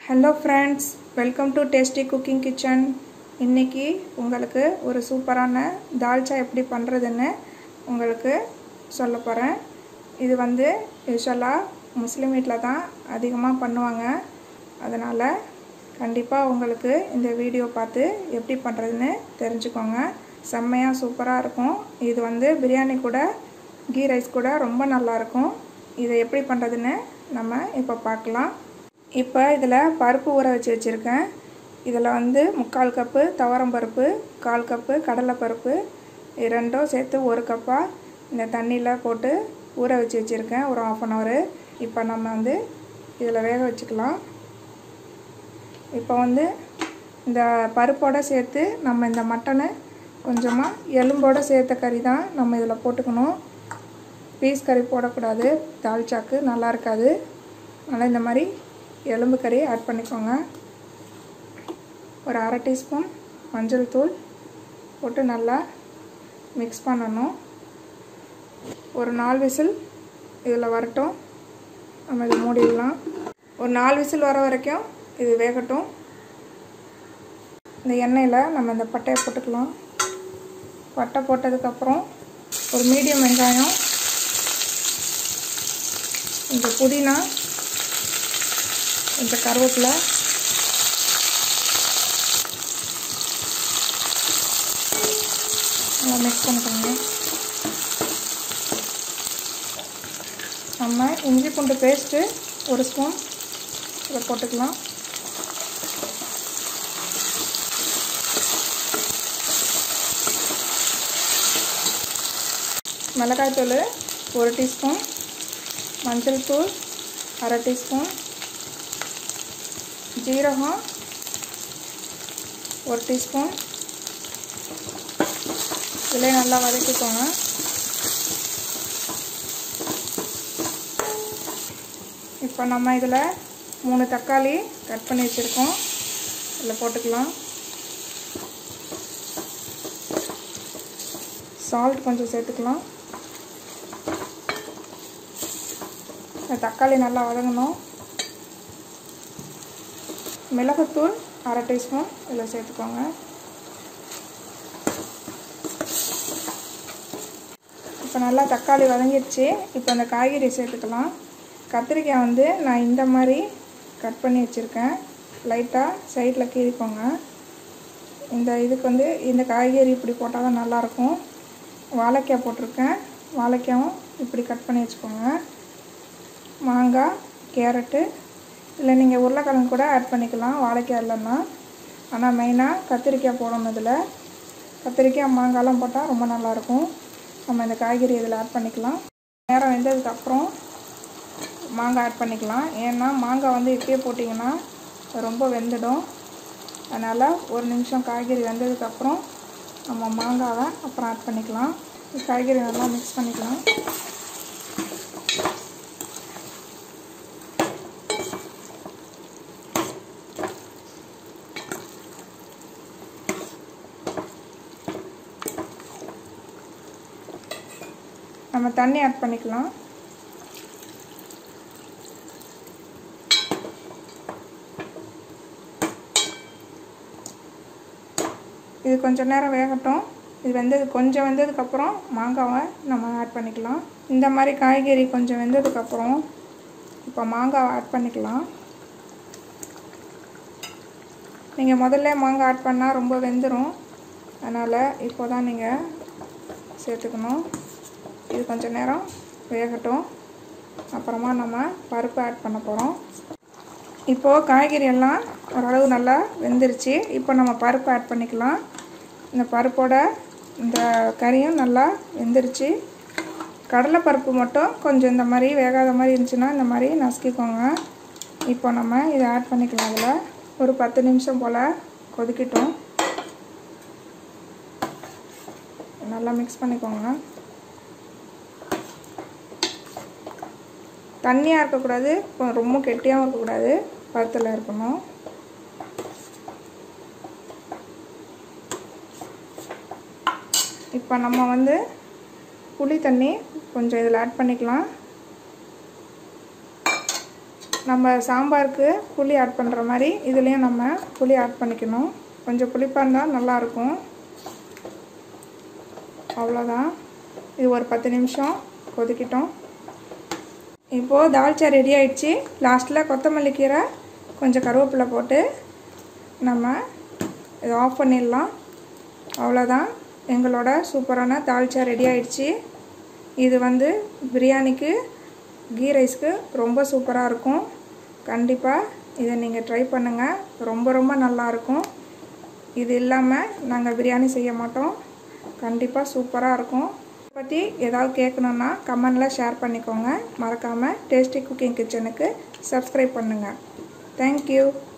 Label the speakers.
Speaker 1: hello friends welcome to tasty cooking kitchen இன்றைக்கி உங்களுக்கு ஒரு சூப்பரான தால்ச்சா எப்படி பண்ணுறதுன்னு உங்களுக்கு சொல்ல போகிறேன் இது வந்து யூஸ்வலாக முஸ்லீம் வீட்டில் தான் அதிகமாக பண்ணுவாங்க அதனால் கண்டிப்பாக உங்களுக்கு இந்த வீடியோ பார்த்து எப்படி பண்ணுறதுன்னு தெரிஞ்சுக்கோங்க செம்மையாக சூப்பராக இருக்கும் இது வந்து பிரியாணி கூட கீ ரைஸ் கூட ரொம்ப நல்லாயிருக்கும் இதை எப்படி பண்ணுறதுன்னு நம்ம இப்போ பார்க்கலாம் இப்போ இதில் பருப்பு ஊற வச்சு வச்சுருக்கேன் இதில் வந்து முக்கால் கப்பு துவரம் பருப்பு கால் கப்பு கடலைப்பருப்பு இது ரெண்டும் சேர்த்து ஒரு கப்பாக இந்த தண்ணியில் போட்டு ஊற வச்சு வச்சுருக்கேன் ஒரு ஆஃப் அன் ஹவரு இப்போ நம்ம வந்து இதில் வேக வச்சுக்கலாம் இப்போ வந்து இந்த பருப்போடு சேர்த்து நம்ம இந்த மட்டனை கொஞ்சமாக எலும்போடு சேர்த்த கறி தான் நம்ம இதில் போட்டுக்கணும் பீஸ் கறி போடக்கூடாது தால்ச்சாக்கு நல்லா இருக்காது அதனால் இந்த மாதிரி எலும்பு கறி ஆட் பண்ணிக்கோங்க ஒரு அரை டீஸ்பூன் மஞ்சள் தூள் போட்டு நல்லா மிக்ஸ் பண்ணணும் ஒரு நாலு விசில் இதில் வரட்டும் நம்ம இதை மூடிடலாம் ஒரு நாலு விசில் வர வரைக்கும் இது வேகட்டும் இந்த எண்ணெயில் நம்ம இந்த பட்டையை போட்டுக்கலாம் பட்டை போட்டதுக்கப்புறம் ஒரு மீடியம் வெங்காயம் இந்த புதினா இந்த கருவேப்பிலை நல்லா மிக்ஸ் பண்ணிக்கோங்க நம்ம இஞ்சி பூண்டு பேஸ்ட்டு ஒரு ஸ்பூன் இதை போட்டுக்கலாம் மிளகாய்த்தூள் ஒரு டீஸ்பூன் மஞ்சள் தூள் அரை டீஸ்பூன் ஜீரகம் ஒரு டீஸ்பூன் இதில் நல்லா வதக்கிக்கோங்க இப்போ நம்ம இதில் மூணு தக்காளி கட் பண்ணி வச்சுருக்கோம் இதில் போட்டுக்கலாம் சால்ட் கொஞ்சம் சேர்த்துக்கலாம் இந்த தக்காளி நல்லா வதங்கணும் மிளகுத்தூள் அரை டீஸ்பூன் இதில் சேர்த்துக்கோங்க இப்போ நல்லா தக்காளி வதங்கிடுச்சு இப்போ அந்த காய்கறி சேர்த்துக்கலாம் கத்திரிக்காய் வந்து நான் இந்த மாதிரி கட் பண்ணி வச்சுருக்கேன் லைட்டாக சைடில் கீறிக்கோங்க இந்த இதுக்கு வந்து இந்த காய்கறி இப்படி போட்டால் தான் நல்லாயிருக்கும் வாழைக்காய் போட்டிருக்கேன் வாழைக்காயும் இப்படி கட் பண்ணி வச்சுக்கோங்க மாங்காய் கேரட்டு இல்லை நீங்கள் உருளைக்கிழங்கு கூட ஆட் பண்ணிக்கலாம் வாழைக்காய் இல்லைன்னா ஆனால் மெயினாக கத்திரிக்காய் போடணும் இதில் கத்திரிக்காய் மாங்காய்லாம் போட்டால் ரொம்ப நல்லாயிருக்கும் நம்ம இந்த காய்கறி இதில் ஆட் பண்ணிக்கலாம் நேரம் வெந்ததுக்கப்புறம் மாங்காய் ஆட் பண்ணிக்கலாம் ஏன்னா மாங்காய் வந்து இப்பயே போட்டிங்கன்னா ரொம்ப வெந்துடும் அதனால் ஒரு நிமிஷம் காய்கறி வெந்ததுக்கப்புறம் நம்ம மாங்காவை அப்புறம் ஆட் பண்ணிக்கலாம் காய்கறி நல்லா மிக்ஸ் பண்ணிக்கலாம் நம்ம தண்ணி ஆட் பண்ணிக்கலாம் இது கொஞ்சம் நேரம் வேகட்டும் இது வெந்தது கொஞ்சம் வெந்ததுக்கப்புறம் மாங்காவை நம்ம ஆட் பண்ணிக்கலாம் இந்த மாதிரி காய்கறி கொஞ்சம் வெந்ததுக்கப்புறம் இப்போ மாங்காவை ஆட் பண்ணிக்கலாம் நீங்கள் முதல்ல மாங்காய் ஆட் பண்ணால் ரொம்ப வெந்துடும் அதனால் இப்போ தான் நீங்கள் சேர்த்துக்கணும் இது கொஞ்சம் நேரம் வேகட்டும் அப்புறமா நம்ம பருப்பு ஆட் பண்ண போகிறோம் இப்போது காய்கறி எல்லாம் ஓரளவு நல்லா வெந்துருச்சு இப்போ நம்ம பருப்பு ஆட் பண்ணிக்கலாம் இந்த பருப்போட இந்த கறியும் நல்லா வெந்துருச்சு கடலைப்பருப்பு மட்டும் கொஞ்சம் இந்த மாதிரி வேகாத மாதிரி இருந்துச்சுன்னா இந்த மாதிரி நசுக்கிக்கோங்க இப்போ நம்ம இதை ஆட் பண்ணிக்கலாம் அதில் ஒரு பத்து நிமிஷம் போல் கொதிக்கட்டும் நல்லா மிக்ஸ் பண்ணிக்கோங்க தண்ணியாக இருக்கக்கூடாது ரொம்ப கெட்டியாகவும் இருக்கக்கூடாது பருத்தில் இருக்கணும் இப்போ நம்ம வந்து புளி தண்ணி கொஞ்சம் இதில் ஆட் பண்ணிக்கலாம் நம்ம சாம்பாருக்கு புளி ஆட் பண்ணுற மாதிரி இதுலேயும் நம்ம புளி ஆட் பண்ணிக்கணும் கொஞ்சம் புளிப்பாக இருந்தால் நல்லாயிருக்கும் அவ்வளோதான் இது ஒரு பத்து நிமிஷம் கொதிக்கிட்டோம் இப்போது தால்ச்சா ரெடி ஆயிடுச்சு லாஸ்ட்டில் கொத்தமல்லி கீரை கொஞ்சம் கருவேப்பிலை போட்டு நம்ம இதை ஆஃப் பண்ணிடலாம் அவ்வளோதான் எங்களோட சூப்பரான தால்ச்சா ரெடி ஆயிடுச்சு இது வந்து பிரியாணிக்கு கீ ரைஸ்க்கு ரொம்ப சூப்பராக இருக்கும் கண்டிப்பாக இதை நீங்கள் ட்ரை பண்ணுங்கள் ரொம்ப ரொம்ப நல்லாயிருக்கும் இது இல்லாமல் நாங்கள் பிரியாணி செய்ய மாட்டோம் கண்டிப்பாக சூப்பராக இருக்கும் பற்றி ஏதாவது கேட்கணுன்னா கமெண்டில் ஷேர் பண்ணிக்கோங்க மறக்காமல் டேஸ்டி குக்கிங் கிச்சனுக்கு சப்ஸ்கிரைப் பண்ணுங்கள் தேங்க்யூ